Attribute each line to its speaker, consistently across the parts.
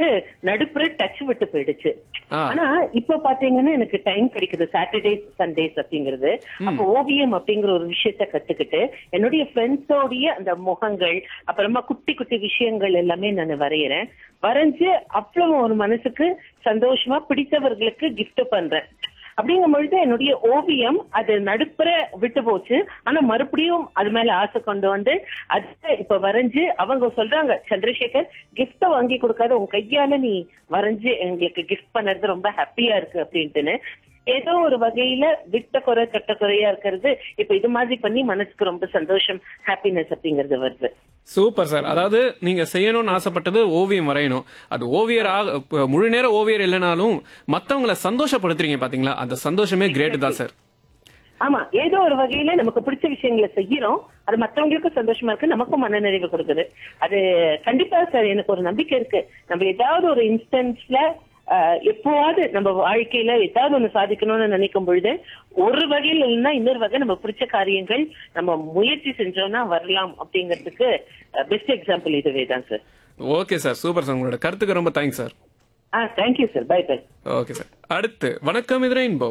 Speaker 1: நடுப்புற டச் விட்டு போயிடுச்சு
Speaker 2: ஆ.
Speaker 1: ஆனா இப்ப பாத்தீங்கன்னா எனக்கு டைம் கிடைக்குது சாட்டர்டேஸ் சண்டேஸ் அப்படிங்கிறது அப்ப ஓவியம் அப்படிங்கிற ஒரு விஷயத்த கத்துக்கிட்டு என்னுடைய ஃப்ரெண்ட்ஸோடைய அந்த முகங்கள் அப்புறமா குட்டி குட்டி விஷயங்கள் எல்லாமே நான் வரைகிறேன் வரைஞ்சு அவ்வளவு ஒரு மனசுக்கு சந்தோஷமா பிடித்தவர்களுக்கு gift பண்றேன் அப்படிங்கும் பொழுது என்னுடைய ஓவியம் அது நடுப்புற விட்டு போச்சு ஆனா மறுபடியும் அது மேல ஆசை கொண்டு வந்து அது இப்ப வரைஞ்சு அவங்க சொல்றாங்க சந்திரசேகர் gift வாங்கி கொடுக்காத உன் கையால நீ வரைஞ்சு எங்களுக்கு கிஃப்ட் பண்ணது ரொம்ப ஹாப்பியா இருக்கு அப்படின்ட்டுன்னு ஏதோ ஒரு வகையில விட்ட குறை கட்ட குறையா இருக்கிறது இப்ப இது மாதிரி பண்ணி மனசுக்கு ரொம்ப சந்தோஷம் ஹாப்பினஸ் அப்படிங்கிறது வருது
Speaker 2: சூப்பர் சார் அதாவது நீங்க செய்யணும்னு ஆசைப்பட்டது ஓவியம் வரையணும் அது ஓவியர் ஆக இப்ப முழு நேர ஓவியர் இல்லைனாலும் மத்தவங்கள சந்தோஷப்படுத்துறீங்க பாத்தீங்களா அந்த சந்தோஷமே கிரேட் தான் சார்
Speaker 1: ஆமா ஏதோ ஒரு வகையில நமக்கு பிடிச்ச விஷயங்களை செய்யறோம் அது மத்தவங்களுக்கும் சந்தோஷமா இருக்கு நமக்கும் மனநிறைவு கொடுக்குது அது கண்டிப்பா சார் எனக்கு ஒரு நம்பிக்கை இருக்கு நம்ம ஏதாவது ஒரு இன்ஸ்டன்ஸ்ல எப்போவாது நம்ம வாழ்க்கையில ஏதாவது ஒண்ணு சாதிக்கணும்னு நினைக்கும் பொழுது ஒரு வகையில் இல்லைன்னா இன்னொரு வகை நம்ம பிடிச்ச காரியங்கள் நம்ம முயற்சி செஞ்சோம்னா வரலாம் அப்படிங்கிறதுக்கு பெஸ்ட் எக்ஸாம்பிள் இதுவே தான் sir
Speaker 2: okay sir super sir உங்களோட கருத்துக்கு ரொம்ப தேங்க்ஸ் சார்
Speaker 1: ஆ thank you sir bye bye
Speaker 2: okay sir அடுத்து வணக்கம் இது ரெயின்போ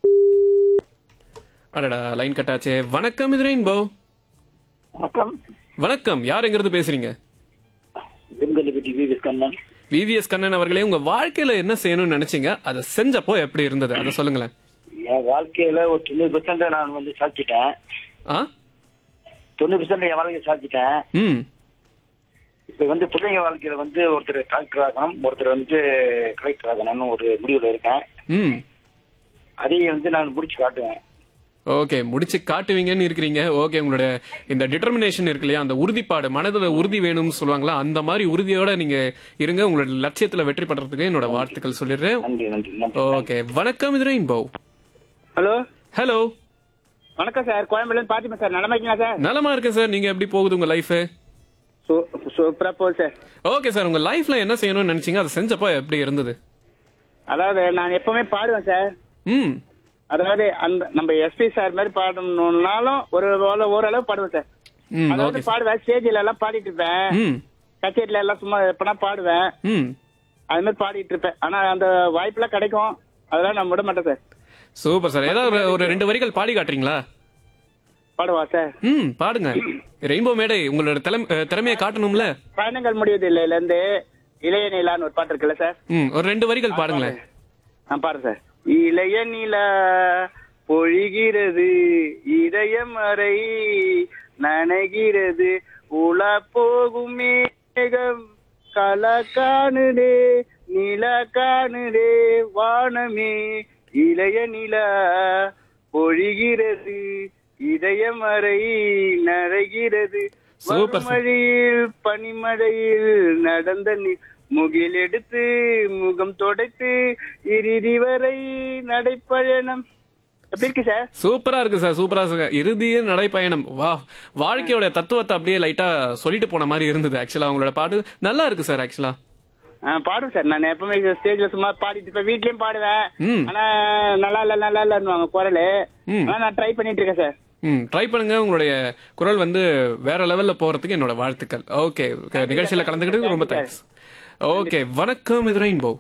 Speaker 2: அடடா லைன் கட்டாச்சே வணக்கம் இது ரெயின்போ
Speaker 3: வணக்கம்
Speaker 2: வணக்கம் யார் எங்கிருந்து பேசுறீங்க
Speaker 3: வெங்கலபதி வி கண்ணன்
Speaker 2: விவிஎஸ் கண்ணன் அவர்களே உங்க வாழ்க்கையில என்ன செய்யணும்னு நினைச்சீங்க அதை செஞ்சப்போ எப்படி இருந்தது அதை சொல்லுங்களேன்
Speaker 3: என் வாழ்க்கையில ஒரு தொண்ணூறு பெர்சென்ட் நான் வந்து சாதிச்சிட்டேன்
Speaker 2: ஆ
Speaker 3: தொண்ணூறு பெர்சென்ட் என் வாழ்க்கையை சாதிச்சிட்டேன்
Speaker 2: ம்
Speaker 3: இப்ப வந்து பிள்ளைங்க வாழ்க்கையில வந்து ஒருத்தர் டாக்டர் ஆகணும் ஒருத்தர் வந்து கலெக்டர் ஆகணும்னு ஒரு முடிவுல இருக்கேன்
Speaker 2: ம்
Speaker 3: அதையும் வந்து நான் முடிச்சு காட்டுவேன்
Speaker 2: ஓகே முடிச்சு காட்டுவீங்கன்னு இருக்கிறீங்க ஓகே உங்களோட இந்த டிட்டர்மினேஷன் இருக்கு இல்லையா அந்த உறுதிப்பாடு மனதுல உறுதி வேணும்னு சொல்லுவாங்களா அந்த மாதிரி உறுதியோட நீங்க இருங்க உங்களோட லட்சியத்துல வெற்றி பெறறதுக்கு என்னோட வாழ்த்துக்கள் சொல்லிடுறேன்
Speaker 3: நன்றி நன்றி நன்றி
Speaker 2: ஓகே வணக்கம் இது ரெயின்போ
Speaker 4: ஹலோ
Speaker 2: ஹலோ
Speaker 4: வணக்கம் சார் கோயம்புலேருந்து பாத்திமா சார் நலமா இருக்கீங்களா சார்
Speaker 2: நலமா இருக்கேன் சார் நீங்க எப்படி போகுது உங்க லைஃப்
Speaker 4: சூ- சூப்பரா போகுது சார்
Speaker 2: ஓகே சார் உங்க லைஃப்ல என்ன செய்யணும்னு நினைச்சீங்க அதை செஞ்சப்போ எப்படி இருந்தது
Speaker 4: அதாவது நான் எப்பவுமே பாடுவேன் சார்
Speaker 2: ம்
Speaker 4: அதாவது அந்த நம்ம எஸ்பி சார் மாதிரி பாடணும்னாலும் ஒரு ஓர- ஓரளவு பாடுவேன் சார்
Speaker 2: ம்
Speaker 4: அதாவது
Speaker 2: ஓகே
Speaker 4: பாடுவேன் ஸ்டேஜில் எல்லாம் பாடிட்டு இருப்பேன்
Speaker 2: ம்
Speaker 4: கச்சேரியில எல்லாம் சும்மா எப்பனா பாடுவேன்
Speaker 2: ம்
Speaker 4: அது மாதிரி பாடிட்டு இருப்பேன் ஆனா அந்த வாய்ப்பெல்லாம் கிடைக்கும் அதெல்லாம் நான் விட மாட்டேன் சார்
Speaker 2: சூப்பர் சார் ஏதாவது ஒரு- ஒரு ரெண்டு வரிகள் பாடி காட்டுறீங்களா
Speaker 4: பாடுவா சார்
Speaker 2: ம் பாடுங்க ரெயின்போ மேடை உங்களோட திறமை- அஹ், திறமையை காட்டணும்ல
Speaker 4: பயணங்கள் முடியுது இல்லைல இருந்து இளைய நிலான்னு ஒரு பாட்டு இருக்குல்ல சார்
Speaker 2: ம் ஒரு ரெண்டு வரிகள் பாடுங்களேன்
Speaker 4: நான் பாரு சார் இளைய நிலா பொழிகிறது இதயம் அறை நனைகிறது உலா போகும் மேகம் கல காணுதே நில காணுதே வானமே இளைய நிலா பொழிகிறது இதயம் அறை நனைகிறது
Speaker 2: சூப்பர் சார்.
Speaker 4: மழையில் பனிமழையில் நடந்த நி- முகில் எடுத்து முகம் தொடைத்து இறுதி வரை நடைப்பயணம் எப்படி இருக்கு சார்
Speaker 2: சூப்பரா இருக்கு சார் சூப்பரா இருக்கு இறுதிய நடைப்பயணம் வா வாழ்க்கையோட தத்துவத்தை அப்படியே லைட்டா சொல்லிட்டு போன மாதிரி இருந்தது ஆக்சுவலா உங்களோட பாடு நல்லா இருக்கு சார் ஆக்சுவலா
Speaker 4: ஆ, பாடுவேன் சார் நான் எப்பவுமே ஸ்டேஜ்ல சும்மா பாடிட்டு இருப்பேன் வீட்லயும் பாடுவேன்
Speaker 2: ம்.
Speaker 4: ஆனா நல்லா இல்ல நல்லா இல்லன்னுவாங்க குரலு
Speaker 2: ம்.
Speaker 4: ஆனா நான் ட்ரை பண்ணிட்டு இருக்கேன் சார்
Speaker 2: ம் ட்ரை பண்ணுங்க உங்களுடைய குரல் வந்து வேற லெவல்ல போறதுக்கு என்னோட வாழ்த்துக்கள் ஓகே நிகழ்ச்சியில கலந்துக்கிட்டு ரொம்ப தேங்க்ஸ் ஓகே வணக்கம் இது ரெயின்போ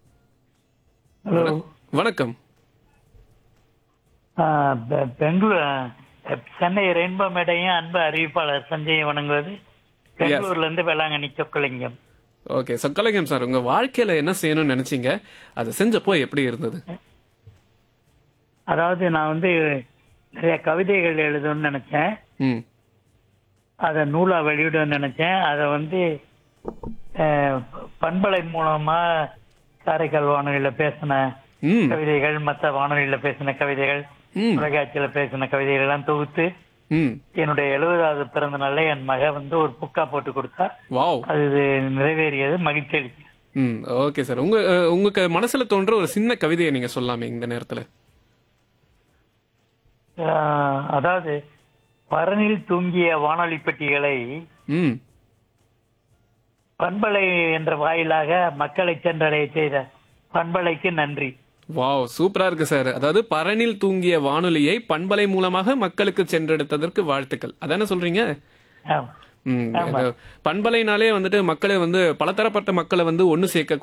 Speaker 5: ஹலோ
Speaker 2: வணக்கம்
Speaker 5: பெங்களூர் சென்னை ரெயின்போ மேடையும் அன்பு அறிவிப்பாளர் சஞ்சய் வணங்குவது பெங்களூர்ல இருந்து வேளாங்கண்ணி சொக்கலிங்கம்
Speaker 2: ஓகே சொக்கலிங்கம் சார் உங்க வாழ்க்கையில என்ன செய்யணும்னு நினைச்சீங்க அதை செஞ்சப்போ எப்படி இருந்தது
Speaker 5: அதாவது நான் வந்து நிறைய கவிதைகள் எழுதணும்னு நினைச்சேன்
Speaker 2: ம்
Speaker 5: அதை நூலா வெளியிடணும்னு நினைச்சேன் அதை வந்து அஹ், பண்பலை மூலமா காரைக்கால் வானொலியில பேசின
Speaker 2: ம்
Speaker 5: கவிதைகள் மற்ற வானொலியில பேசின கவிதைகள்
Speaker 2: ம்
Speaker 5: தொலைக்காட்சியில பேசின கவிதைகள் எல்லாம் தொகுத்து
Speaker 2: ம்
Speaker 5: என்னுடைய எழுபதாவது பிறந்த நாள்ல என் மக வந்து ஒரு புக்கா போட்டு கொடுத்தா
Speaker 2: வாவ்
Speaker 5: அது நிறைவேறியது மகிழ்ச்சி அளிக்கும்
Speaker 2: ம் ஓகே சார் உங்க அஹ், உங்களுக்கு மனசுல தோன்ற ஒரு சின்ன கவிதையை நீங்க சொல்லலாமே இந்த நேரத்துல
Speaker 5: ஆஹ் அதாவது பரனில் தூங்கிய வானொலி பெட்டிகளை
Speaker 2: ம்
Speaker 5: பண்பலை என்ற வாயிலாக மக்களை சென்றடைய செய்த பண்பலைக்கு நன்றி
Speaker 2: வாவ் சூப்பரா இருக்கு சார் அதாவது பரனில் தூங்கிய வானொலியை பண்பலை மூலமாக மக்களுக்கு சென்றெடுத்ததற்கு வாழ்த்துக்கள் அதானே சொல்றீங்க
Speaker 5: ஆமா.
Speaker 2: ம், இந்த பண்பலைனாலே வந்துட்டு மக்களை வந்து பலதரப்பட்ட மக்களை வந்து ஒன்னு சேர்க்க